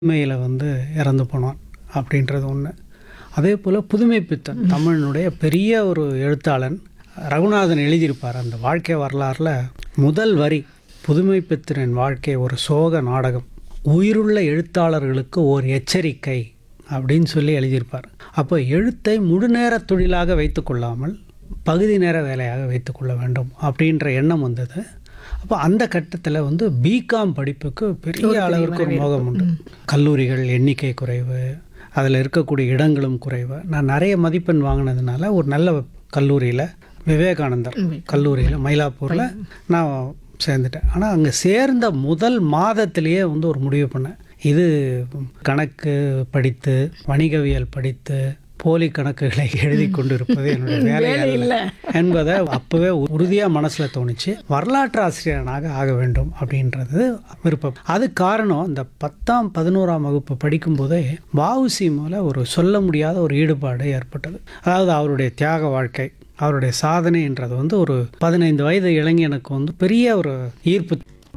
புதுமையில் வந்து இறந்து போனான் அப்படின்றது ஒன்று அதே போல் புதுமை பித்தன் தமிழனுடைய பெரிய ஒரு எழுத்தாளன் ரகுநாதன் எழுதியிருப்பார் அந்த வாழ்க்கை வரலாறில் முதல் வரி புதுமை பித்தனின் வாழ்க்கை ஒரு சோக நாடகம் உயிருள்ள எழுத்தாளர்களுக்கு ஓர் எச்சரிக்கை அப்படின்னு சொல்லி எழுதியிருப்பார் அப்போ எழுத்தை முழுநேர தொழிலாக வைத்துக்கொள்ளாமல் பகுதி நேர வேலையாக வைத்துக்கொள்ள வேண்டும் அப்படின்ற எண்ணம் வந்தது அப்போ அந்த கட்டத்தில் வந்து பிகாம் படிப்புக்கு பெரிய அளவிற்கு ஒரு மோகம் உண்டு கல்லூரிகள் எண்ணிக்கை குறைவு அதில் இருக்கக்கூடிய இடங்களும் குறைவு நான் நிறைய மதிப்பெண் வாங்கினதுனால ஒரு நல்ல கல்லூரியில் விவேகானந்தர் கல்லூரியில் மயிலாப்பூரில் நான் சேர்ந்துட்டேன் ஆனால் அங்கே சேர்ந்த முதல் மாதத்திலேயே வந்து ஒரு முடிவு பண்ணேன் இது கணக்கு படித்து வணிகவியல் படித்து போலி கணக்குகளை எழுதி கொண்டு இருப்பது என்னுடைய வேலை அல்ல என்பதை அப்போவே உறுதியாக மனசில் தோணுச்சு வரலாற்று ஆசிரியனாக ஆக வேண்டும் அப்படின்றது விருப்பம் அது காரணம் இந்த பத்தாம் பதினோராம் வகுப்பு படிக்கும்போதே வஉசி மேலே ஒரு சொல்ல முடியாத ஒரு ஈடுபாடு ஏற்பட்டது அதாவது அவருடைய தியாக வாழ்க்கை அவருடைய சாதனைன்றது வந்து ஒரு பதினைந்து வயது இளைஞனுக்கு வந்து பெரிய ஒரு ஈர்ப்பு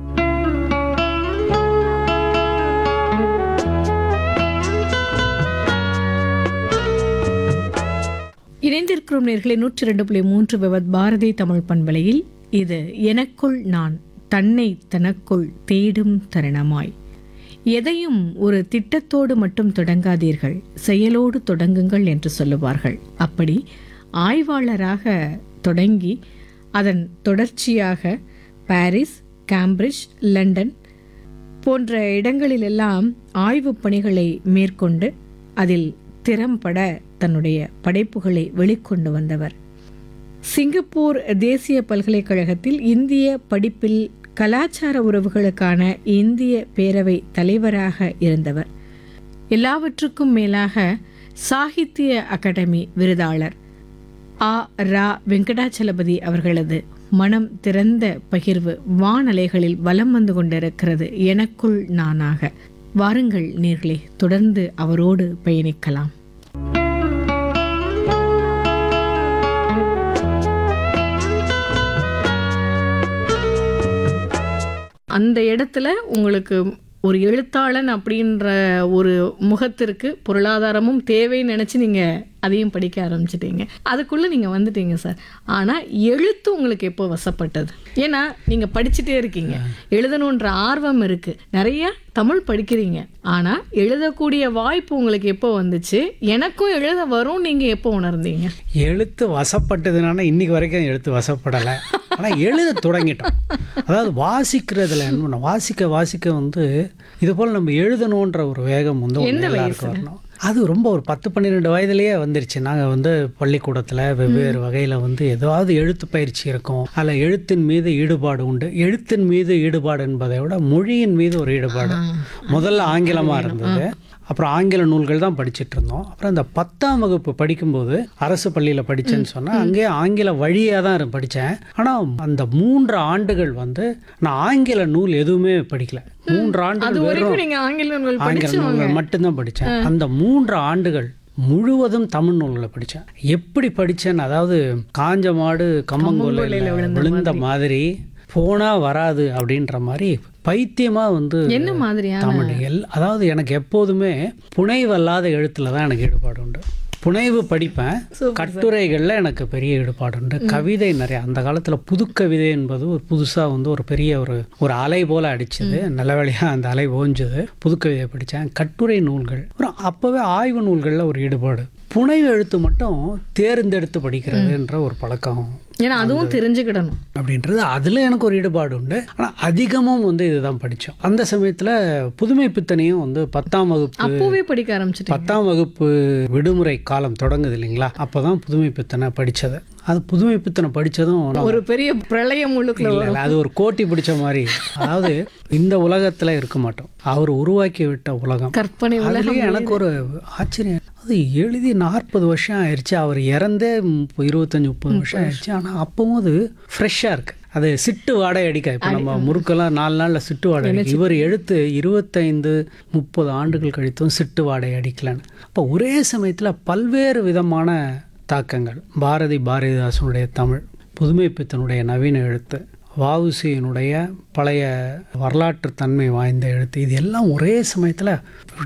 இணைந்திருக்கிறோம் நேர்களை நூற்றி ரெண்டு புள்ளி மூன்று விவத் பாரதி தமிழ் பண்பலையில் இது எனக்குள் நான் தன்னை தனக்குள் தேடும் தருணமாய் எதையும் ஒரு திட்டத்தோடு மட்டும் தொடங்காதீர்கள் செயலோடு தொடங்குங்கள் என்று சொல்லுவார்கள் அப்படி ஆய்வாளராக தொடங்கி அதன் தொடர்ச்சியாக பாரிஸ் கேம்பிரிட்ஜ் லண்டன் போன்ற இடங்களிலெல்லாம் ஆய்வுப் பணிகளை மேற்கொண்டு அதில் திறம்பட தன்னுடைய படைப்புகளை வெளிக்கொண்டு வந்தவர் சிங்கப்பூர் தேசிய பல்கலைக்கழகத்தில் இந்திய படிப்பில் கலாச்சார உறவுகளுக்கான இந்திய பேரவை தலைவராக இருந்தவர் எல்லாவற்றுக்கும் மேலாக சாகித்ய அகாடமி விருதாளர் ஆ ரா வெங்கடாச்சலபதி அவர்களது மனம் திறந்த பகிர்வு வானலைகளில் வலம் வந்து கொண்டிருக்கிறது எனக்குள் நானாக வாருங்கள் நேர்களே தொடர்ந்து அவரோடு பயணிக்கலாம் அந்த இடத்துல உங்களுக்கு ஒரு எழுத்தாளன் அப்படின்ற ஒரு முகத்திற்கு பொருளாதாரமும் தேவைன்னு நினச்சி நீங்கள் அதையும் படிக்க ஆரம்பிச்சிட்டீங்க அதுக்குள்ளே நீங்கள் வந்துட்டீங்க சார் ஆனால் எழுத்து உங்களுக்கு எப்போ வசப்பட்டது ஏன்னா நீங்கள் படிச்சுட்டே இருக்கீங்க எழுதணுன்ற ஆர்வம் இருக்குது நிறைய தமிழ் படிக்கிறீங்க ஆனால் எழுதக்கூடிய வாய்ப்பு உங்களுக்கு எப்போ வந்துச்சு எனக்கும் எழுத வரும் நீங்கள் எப்போ உணர்ந்தீங்க எழுத்து வசப்பட்டதுனால இன்னைக்கு வரைக்கும் எழுத்து வசப்படலை ஆனால் எழுத தொடங்கிட்டோம் அதாவது வாசிக்கிறதுல என்ன பண்ண வாசிக்க வாசிக்க வந்து இது போல் நம்ம எழுதணுன்ற ஒரு வேகம் வந்து ஒண்ணு எல்லாருக்கும் வரணும் அது ரொம்ப ஒரு பத்து பன்னிரெண்டு வயதுலேயே வந்துருச்சு நாங்கள் வந்து பள்ளிக்கூடத்தில் வெவ்வேறு வகையில் வந்து ஏதாவது எழுத்து பயிற்சி இருக்கும் அதில் எழுத்தின் மீது ஈடுபாடு உண்டு எழுத்தின் மீது ஈடுபாடு என்பதை விட மொழியின் மீது ஒரு ஈடுபாடு முதல்ல ஆங்கிலமாக இருந்தது அப்புறம் ஆங்கில நூல்கள் தான் படிச்சுட்டு இருந்தோம் அப்புறம் இந்த பத்தாம் வகுப்பு படிக்கும்போது அரசு பள்ளியில் படித்தேன்னு சொன்னால் அங்கேயே ஆங்கில வழியாக தான் படித்தேன் ஆனால் அந்த மூன்று ஆண்டுகள் வந்து நான் ஆங்கில நூல் எதுவுமே படிக்கல மூன்று அது ஆண்டுகள் வெறும் வரைக்கும் நீங்கள் ஆங்கில நூல் ஆங்கில நூல்கள் மட்டும்தான் படித்தேன் அந்த மூன்று ஆண்டுகள் முழுவதும் தமிழ் நூல்களை படித்தேன் எப்படி படித்தேன்னு அதாவது காஞ்ச மாடு கம்மங்கொல்லையில் விழுந்த மாதிரி போனா வராது அப்படின்ற மாதிரி பைத்தியமா வந்து என்ன மாதிரியான தமிழ் எல் அதாவது எனக்கு எப்போதுமே புனைவல்லாத எழுத்துல தான் எனக்கு ஈடுபாடு உண்டு புனைவு படிப்பேன் கட்டுரைகளில் எனக்கு பெரிய ஈடுபாடு உண்டு கவிதை நிறைய அந்த காலத்தில் புது கவிதை என்பது ஒரு புதுசாக வந்து ஒரு பெரிய ஒரு ஒரு அலை போல அடிச்சுது நல்ல வேளையாக அந்த அலை ஓஞ்சுது புது கவிதை படித்தேன் கட்டுரை நூல்கள் அப்புறம் அப்போவே ஆய்வு நூல்களில் ஒரு ஈடுபாடு புனைவு எழுத்து மட்டும் தேர்ந்தெடுத்து படிக்கிறதுன்ற ஒரு பழக்கம் ஏன்னா அதுவும் தெரிஞ்சுக்கிடணும் அப்படின்றது அதில் எனக்கு ஒரு ஈடுபாடு உண்டு ஆனால் அதிகமும் வந்து இதுதான் படித்தோம் அந்த சமயத்தில் புதுமை பித்தனையும் வந்து பத்தாம் வகுப்பு அப்போவே படிக்க ஆரம்பிச்சிட்டேன் பத்தாம் வகுப்பு விடுமுறை காலம் தொடங்குது இல்லைங்களா அப்போ தான் புதுமை பித்தனை படித்தது அது புதுமை பித்தனை படித்ததும் ஒரு பெரிய பிரளயம் உள்ளுக்குள்ள இல்லை இல்லை அது ஒரு கோட்டி பிடிச்ச மாதிரி அதாவது இந்த உலகத்தில் இருக்க மாட்டோம் அவர் உருவாக்கி விட்ட உலகம் கற்பனை அதுலேயே எனக்கு ஒரு ஆச்சரியம் அது எழுதி நாற்பது வருஷம் ஆயிடுச்சு அவர் இறந்தே முப்ப- இருபத்தஞ்சு முப்பது வருஷம் ஆயிடுச்சு ஆனால் அப்பவும் அது ஃப்ரெஷ்ஷாக இருக்கு அது சிட்டு வாடகை அடிக்க இப்போ நம்ம முறுக்கெல்லாம் நாலு நாளில் சிட்டு வாடகை அடிக்கும் இவர் எழுத்து இருபத்தைந்து முப்பது ஆண்டுகள் கழித்தும் சிட்டு வாடகை அடிக்கலன்னு அப்போ ஒரே சமயத்தில் பல்வேறு விதமான தாக்கங்கள் பாரதி பாரதிதாசனுடைய தமிழ் புதுமை பித்தனுடைய நவீன எழுத்து வஉசியினுடைய பழைய வரலாற்று தன்மை வாய்ந்த எழுத்து இது எல்லாம் ஒரே சமயத்தில்